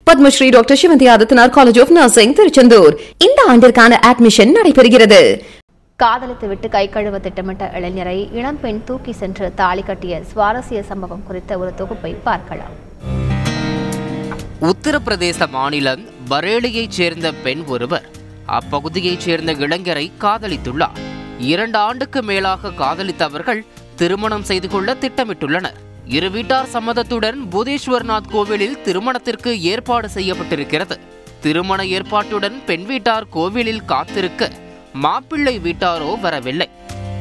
Padmashri doctor Sivanthi Adithanar college of nursing Tiruchendur இந்த ஆண்டிற்கான admission நடைபெறுகிறது காதலித்துவிட்டு கை கழுவ திட்டமிட்ட இளைஞரை இளம்பெண் தூக்கி சென்று தாலி கட்டிய சுவாரஸ்ய சம்பவம் குறித்த ஒரு தொகுப்பை பார்க்கலாம் உத்தரப்பிரதேச மாநிலம் பரேலியைச் சேர்ந்த பெண் ஒருவர் அப்பகுதியைச் சேர்ந்த இளைஞரை காதலித்துள்ளார் இரண்டு ஆண்டுக்கு மேலாக காதலித்தவர்கள் திருமணம் செய்து கொள்ள திட்டமிட்டுள்ளனர் இரு வீட்டார் சம்மதத்துடன் புதேஸ்வர்நாத் கோவிலில் திருமணத்திற்கு ஏற்பாடு செய்யப்பட்டிருக்கிறது திருமண ஏற்பாட்டுடன் பெண் வீட்டார் கோவிலில் காத்திருக்க மாப்பிள்ளை வீட்டாரோ வரவில்லை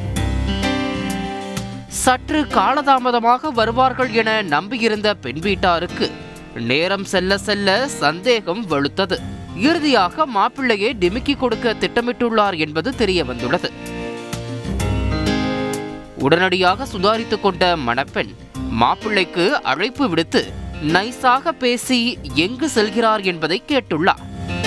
சற்று காலதாமதமாக வருவார்கள் என நம்பியிருந்த பெண் வீட்டாருக்கு நேரம் செல்ல செல்ல சந்தேகம் வலுத்தது இறுதியாக மாப்பிள்ளையை டிமிக்கி கொடுக்க திட்டமிட்டுள்ளார் என்பது தெரிய வந்துள்ளது உடனடியாக சுதாரித்துக் கொண்ட மணப்பெண் மாப்பிள்ளைக்கு அழைப்பு விடுத்து நைஸாக பேசி எங்கு செல்கிறார் என்பதை கேட்டுள்ளார்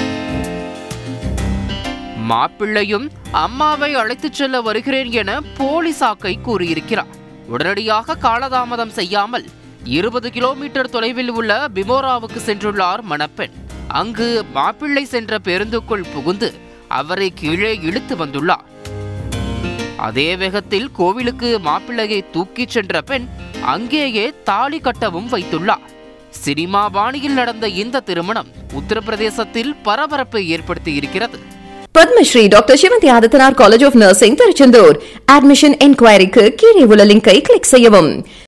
மாப்பிள்ளையும் அம்மாவை அழைத்துச் செல்ல வருகிறேன் என போலி சாக்கை கூறியிருக்கிறார் உடனடியாக காலதாமதம் செய்யாமல் இருபது கிலோமீட்டர் தொலைவில் உள்ள பிமோராவுக்கு சென்றுள்ளார் மணப்பெண் அங்கு மாப்பிள்ளை சென்ற பேருந்துக்குள் புகுந்து அவரை கீழே இழுத்து வந்துள்ளார் அதே வேகத்தில் கோவிலுக்கு மாப்பிள்ளையை தூக்கிச் சென்ற பெண் அங்கேயே தாலி கட்டவும் வைத்துள்ளார் சினிமா பாணியில் நடந்த இந்த திருமணம் உத்தரப்பிரதேசத்தில் பரபரப்பை ஏற்படுத்தி இருக்கிறது Padmashri doctor Sivanthi Adithanar college of nursing Tiruchendur admission என்கொயரிக்கு கீழே உள்ள லிங்கை கிளிக் செய்யவும்